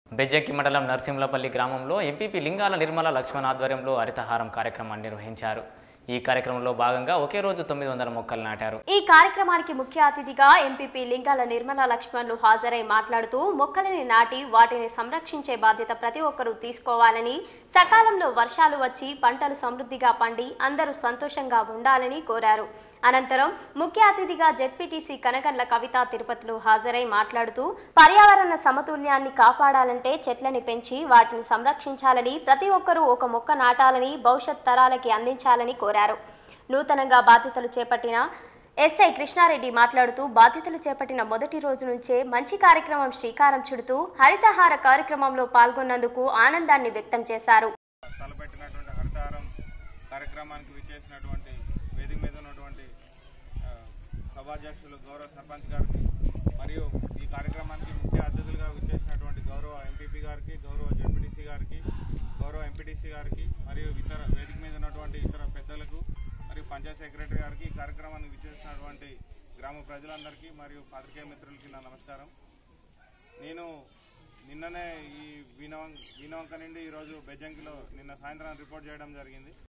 బెజ్జంకి మండలం నరసింహులపల్లి గ్రామంలో ఎంపీపీ లింగాల నిర్మల లక్ష్మణ్ ఆధ్వర్యంలో హరితహారం కార్యక్రమాన్ని నిర్వహించారు ఈ కార్యక్రమంలో భాగంగా ఒకే రోజు తొమ్మిది వందల మొక్కలు నాటారు ఈ కార్యక్రమానికి ముఖ్య అతిథిగా ఎంపీపీ లింగాల నిర్మల లక్ష్మణ్లు హాజరై మాట్లాడుతూ మొక్కలని నాటి వాటిని సంరక్షించే బాధ్యత ప్రతి ఒక్కరూ తీసుకోవాలని సకాలంలో వర్షాలు వచ్చి పంటలు సమృద్ధిగా పండి అందరూ సంతోషంగా ఉండాలని కోరారు అనంతరం ముఖ్య అతిథిగా జెడ్పీటీసీ కనగండ్ల కవిత తిరుపతిలో హాజరై మాట్లాడుతూ పర్యావరణ సమతుల్యాన్ని కాపాడాలంటే చెట్లని పెంచి వాటిని సంరక్షించాలని ప్రతి ఒక్కరూ ఒక మొక్క నాటాలని భవిష్యత్ తరాలకి అందించాలని కోరారు నూతనంగా బాధ్యతలు చేపట్టిన ఎస్ఐ కృష్ణారెడ్డి మాట్లాడుతూ బాధ్యతలు చేపట్టిన మొదటి రోజు నుంచే మంచి కార్యక్రమం శ్రీకారం చుడుతూ హరితహార కార్యక్రమంలో పాల్గొన్నందుకు ఆనందాన్ని వ్యక్తం చేశారు తలపెట్టినటువంటి హరితహారం కార్యక్రమానికి విచ్చేసినటువంటి వేదిక మీద ఉన్నటువంటి ఆ, సభాధ్యక్షులు గౌరవ సర్పంచ్ గారికి మరియు ఈ కార్యక్రమానికి ముఖ్య అతిథులుగా విచ్చేసినటువంటి గౌరవ ఎంపీపీ గారికి గౌరవ జడ్పీటీసీ గారికి గౌరవ ఎంపీటీసీ గారికి మరియు ఇతర వేదిక మీద ఉన్నటువంటి ఇతర పెద్దలకు మరియు పంచాయత్ సెక్రటరీ గారికి ఈ కార్యక్రమానికి విచ్చేసినటువంటి గ్రామ ప్రజలందరికీ మరియు పాత్రికేయ మిత్రులకి నా నమస్కారం నేను నిన్ననే ఈ వీణవం వీణవంక నుండి ఈరోజు బెజ్జంకిలో నిన్న సాయంత్రం రిపోర్ట్ చేయడం జరిగింది